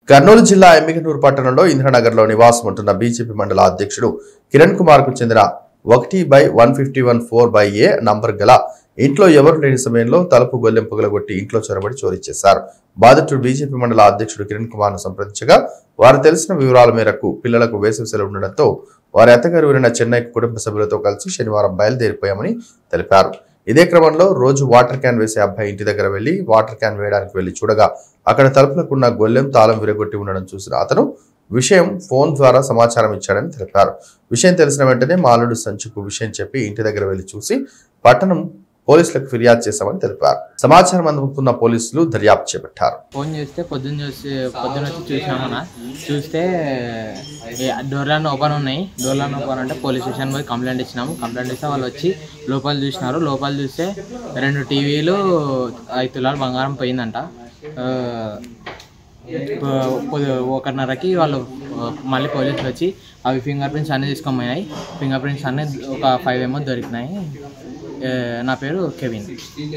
కర్నూలు జిల్లా ఎమ్మిగనూరు పట్టణంలో ఇంద్రనగర్లో నివాసం ఉంటున్న బీజేపీ మండల అధ్యక్షుడు కిరణ్ కుమార్ కు చెందిన ఒకటి by one fifty one four by A number గల ఇంట్లో ఎవరు లేని సమయంలో తలుపు గొల్లెం పగలగొట్టి ఇంట్లో చొరబడి చోరీ చేశారు బాధితుడు బీజేపీ మండల అధ్యక్షుడు కిరణ్ కుమార్ ను సంప్రదించగా వారు తెలిసిన వివరాల మేరకు పిల్లలకు వేసవి సెలవు ఉండడంతో వారి అత్తగారు ఊరిన చెన్నై కుటుంబ సభ్యులతో కలిసి శనివారం బయలుదేరిపోయామని తెలిపారు ఇదే క్రమంలో రోజు వాటర్ క్యాన్ వేసే అబ్బాయి ఇంటి దగ్గర వెళ్లి వాటర్ క్యాన్ వేయడానికి వెళ్లి చూడగా అక్కడ తలుపులకున్న గొల్లెం తాళం విరగొట్టి ఉండడం చూసిన అతను విషయం ఫోన్ ద్వారా సమాచారం ఇచ్చాడని తెలిపారు విషయం తెలిసిన వెంటనే మాలుడు సంచుకు విషయం చెప్పి ఇంటి దగ్గర వెళ్లి చూసి పట్టణం పోలీసులకు ఫిర్యాదు చేశామని తెలిపారు సమాచారం అందుకున్న పోలీసులు దర్యాప్తు చేపట్టారు ఫోన్ చేస్తే పొద్దున్న చూసి పొద్దున్న వచ్చి చూసినామన్న చూస్తే ఏ డోర్లను ఓపెన్ ఉన్నాయి డోర్లను ఓపెన్ అంటే పోలీస్ స్టేషన్ పోయి కంప్లైంట్ ఇచ్చినాము కంప్లైంట్ ఇస్తే వాళ్ళు వచ్చి లోపల చూసినారు లోపల చూస్తే రెండు టీవీలు ఐదు తులాలు బంగారం పోయిందంట ఆ, పొ- పొద్దు- ఒకటిన్నరకి వాళ్ళు ఆ, మళ్ళీ పోలీసులు వచ్చి అవి ఫింగర్ ప్రింట్స్ అన్నీ తీసుకొని పోయినాయి ఫింగర్ ప్రింట్స్ అన్నీ ఒక ఫైవ్ ఏమో దొరికినాయి ఆ, నా పేరు కెవిన్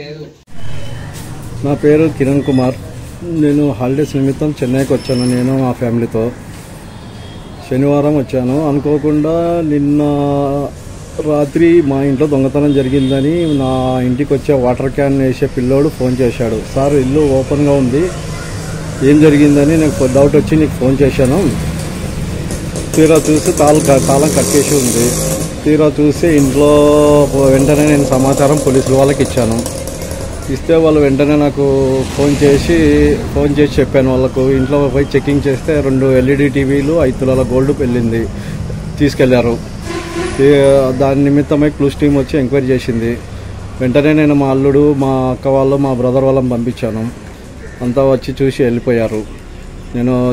నా పేరు కిరణ్ కుమార్ నేను హాలిడేస్ నిమిత్తం చెన్నైకి వచ్చాను నేను మా ఫ్యామిలీతో శనివారం వచ్చాను అనుకోకుండా నిన్న రాత్రి మా ఇంట్లో దొంగతనం జరిగిందని నా ఇంటికి వచ్చే వాటర్ క్యాన్ వేసే పిల్లోడు ఫోన్ చేశాడు సార్ ఇల్లు ఓపెన్గా ఉంది ఏం జరిగిందని నాకు డౌట్ వచ్చి నీకు ఫోన్ చేశాను తీరా చూసి తాళం తాళం కట్టేసి ఉంది తీరా చూసి ఇంట్లో వెంటనే నేను సమాచారం పోలీసుల వాళ్ళకి ఇచ్చాను ఇస్తే వాళ్ళు వెంటనే నాకు ఫోన్ చేసి ఫోన్ చేసి చెప్పాను వాళ్ళకు ఇంట్లో పోయి చెకింగ్ చేస్తే రెండు ఎల్ఈడి టీవీలు ఐదు తులాల గోల్డ్ వెళ్ళింది తీసుకెళ్లారు ఈ- దాని నిమిత్తమై క్లూస్ టీం వచ్చి ఎంక్వైరీ చేసింది వెంటనే నేను మా అల్లుడు మా అక్క వాళ్ళు మా బ్రదర్ వాళ్ళని పంపించాను అంతా వచ్చి చూసి వెళ్ళిపోయారు నేను